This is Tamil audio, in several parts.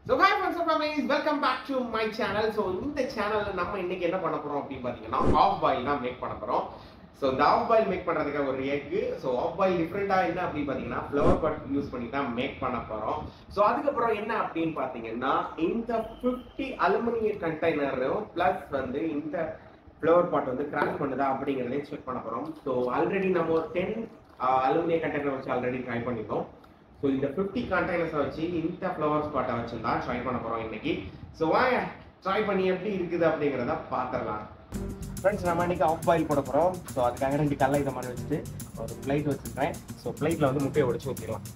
so hi friends of Amaze welcome back to my channel so இந்த சேனலில் நம்ம இன்னைக்கு என்ன பண்ண போகிறோம் அப்படின்னு பார்த்தீங்கன்னா ஆஃப் பாயில் தான் மேக் பண்ண போகிறோம் ஸோ இந்த ஆஃப் பாயில் மேக் பண்ணுறதுக்கு ஒரு எக்கு ஸோ ஆஃப் பாயில் டிஃப்ரெண்ட்டாக என்ன அப்படின்னு பார்த்தீங்கன்னா ஃப்ளவர் பட் யூஸ் பண்ணி தான் மேக் பண்ண போகிறோம் ஸோ அதுக்கப்புறம் என்ன அப்படின்னு பார்த்தீங்கன்னா இந்த ஃபிஃப்டி அலுமினிய கண்டெய்னரும் ப்ளஸ் வந்து இந்த ஃப்ளவர் பாட் வந்து கிராக் பண்ணுதா அப்படிங்கிறதையும் செக் பண்ண போகிறோம் ஸோ ஆல்ரெடி நம்ம ஒரு டென் அலுமினிய கண்டெய்னர் வச்சு ஆல்ரெடி ட்ரை பண்ணிட்டோம் ஸோ இந்த ஃபிஃப்டி கண்டெய்னர்ஸை வச்சு இந்த ஃப்ளவர் ஸ்பாட்டை வச்சு தான் ட்ரை பண்ண போகிறோம் இன்னைக்கு ஸோ வாங்க ட்ரை பண்ணி எப்படி இருக்குது அப்படிங்கிறத பார்த்துடலாம் ஃப்ரெண்ட்ஸ் நம்ம இன்னைக்கு ஆஃப் பாயில் போட போகிறோம் ஸோ அதுக்காக ரெண்டு கல்லை இதை மாதிரி வச்சுட்டு ஒரு பிளேட் வச்சுருக்கேன் ஸோ பிளேட்டில் வந்து முட்டையை உடைச்சு ஊற்றிடலாம்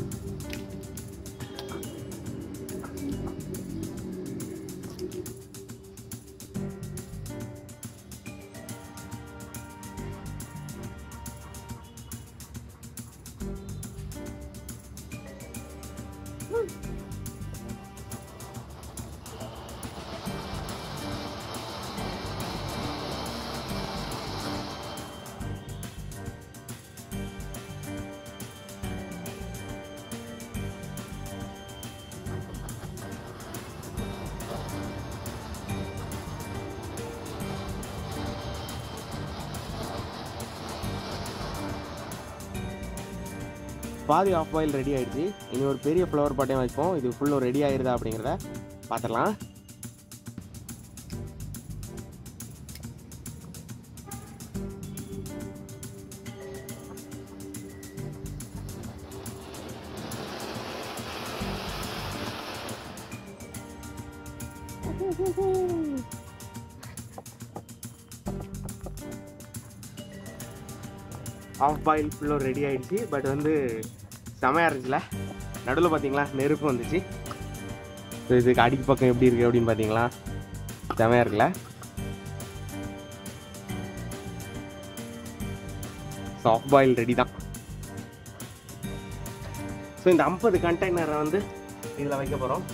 பாதி ஆஃப் பாயில் ரெடி ஆயிடுச்சு இனி ஒரு பெரிய ஃப்ளவர் பாட்டையும் வைப்போம் இது ஃபுல்லும் ரெடி ஆயிருதா அப்படிங்கிறத பார்த்துடலாம் ஆஃப் பாயில் ஃபுல்லும் ரெடி ஆயிடுச்சு பட் வந்து செமையாக இருந்துச்சுல நடுவில் பார்த்தீங்களா நெருப்பு வந்துச்சு ஸோ இதுக்கு அடிக்கு பக்கம் எப்படி இருக்குது அப்படின்னு பார்த்தீங்களா செமையாக இருக்குல்ல ஸோ ஆஃப் பாயில் ரெடி தான் ஸோ இந்த ஐம்பது கண்டெய்னரை வந்து இதில் வைக்க போகிறோம்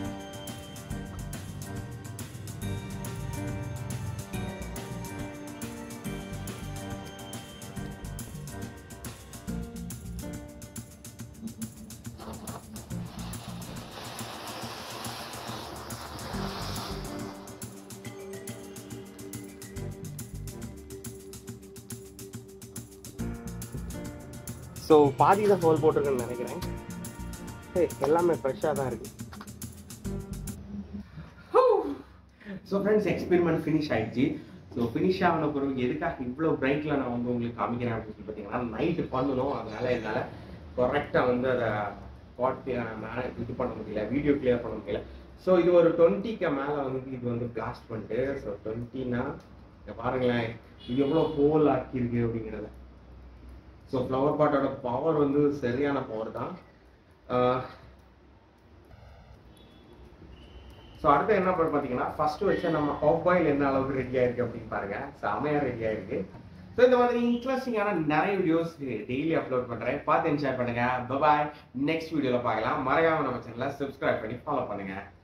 ஸோ பாதி தான் ஹோல் போட்டிருக்கேன்னு நினைக்கிறேன் ஏய், எல்லாமே ஃப்ரெஷ்ஷாக தான் இருக்கு ஸோ ஃப்ரெண்ட்ஸ் எக்ஸ்பெரிமெண்ட் ஃபினிஷ் ஆயிடுச்சு ஸோ ஃபினிஷ் ஆன பிறகு எதுக்காக இவ்வளோ பிரைட்டில் நான் வந்து உங்களுக்கு காமிக்கிறேன் அப்படின்னு சொல்லி பார்த்தீங்கன்னா நைட்டு பண்ணணும் அதனால என்னால் கரெக்டாக வந்து அதை பாட் மேலே இது பண்ண முடியல வீடியோ கிளியர் பண்ண முடியல ஸோ இது ஒரு டுவெண்ட்டிக்கு மேலே வந்து இது வந்து பிளாஸ்ட் பண்ணிட்டு ஸோ டுவெண்ட்டினா பாருங்களேன் இது எவ்வளோ ஹோல் ஆக்கியிருக்கு அப்படிங்கிறத ஸோ ஃப்ளவர் பாட்டோட பவர் வந்து சரியான பவர் தான் ஸோ அடுத்து என்ன பண்ண பார்த்தீங்கன்னா ஃபர்ஸ்ட் வச்ச நம்ம ஆஃப் பாயில் என்ன அளவுக்கு ரெடி ஆயிருக்கு அப்படின்னு பாருங்க செமையாக ரெடி ஆயிருக்கு ஸோ இந்த மாதிரி இன்ட்ரெஸ்டிங்கான நிறைய வீடியோஸ் டெய்லி அப்லோட் பண்ணுறேன் பார்த்து என்ஜாய் பண்ணுங்க பாய் நெக்ஸ்ட் வீடியோவில் பார்க்கலாம் மறக்காம நம்ம சேனலை சப்ஸ்கிரைப் பண்ணி ஃபாலோ பண்ணுங்க